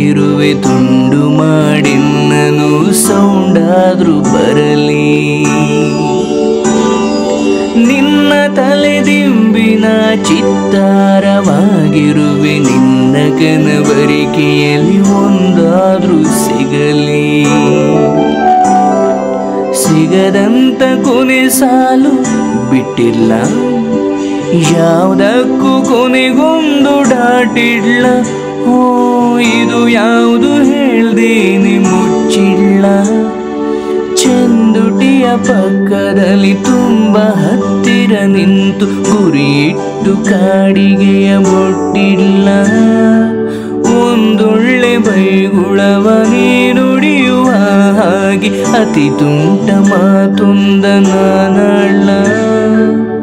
ಆಗಿರುವೆ ತುಂಡು ಮಾಡಿನ್ನನು ಸೌಂಡಾದ್ರೂ ಬರಲಿ ನಿನ್ನ ತಲೆದಿಂಬಿನ ಚಿತ್ತಾರವಾಗಿರುವೆ ನಿನ್ನ ಕನವರಿಕೆಯಲ್ಲಿ ಒಂದಾದ್ರೂ ಸಿಗಲಿ ಸಿಗದಂತ ಕೊನೆ ಸಾಲು ಬಿಟ್ಟಿಲ್ಲ ಯಾವುದಕ್ಕೂ ಕೊನೆಗೊಂದು ಡಾಟಿಡ್ಲ ಓ ಇದು ಯಾವುದು ಹೇಳ್ದೇನೆ ಮುಚ್ಚಿಲ್ಲ ಚೆಂದುಟಿಯ ಪಕ್ಕದಲ್ಲಿ ತುಂಬ ಹತ್ತಿರ ನಿಂತು ಗುರಿಯಿಟ್ಟು ಕಾಡಿಗೆಯ ಮುಟ್ಟಿಲ್ಲ ಒಂದೊಳ್ಳೆ ಬೈಗುಳವ ನೀನುಡಿಯುವ ಹಾಗೆ ಅತಿ ತುಂಟ ಮಾತೊಂದ ನಾನಲ್ಲ